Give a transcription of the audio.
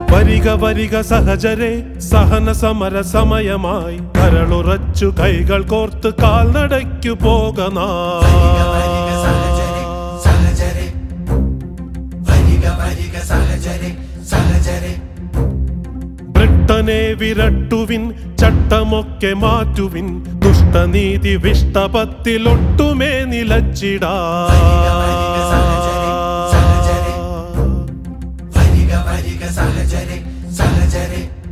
വരിക വരിക സഹജരെ സഹന സമര സമയമായി കരളുറച്ചു കൈകൾ കോർത്ത് കാൽനടയ്ക്കു പോകനാ വരിക സഹചരെ സഹചരെ വരിക വരിക സഹചരെ സഹചരെ ബ്രിട്ടനെ വിരട്ടുവിൻ ചട്ടമൊക്കെ മാറ്റുവിൻ ദുഷ്ടനീതി വിഷ്ടപത്തിലൊട്ടുമേ നിലച്ചിടാ വരിക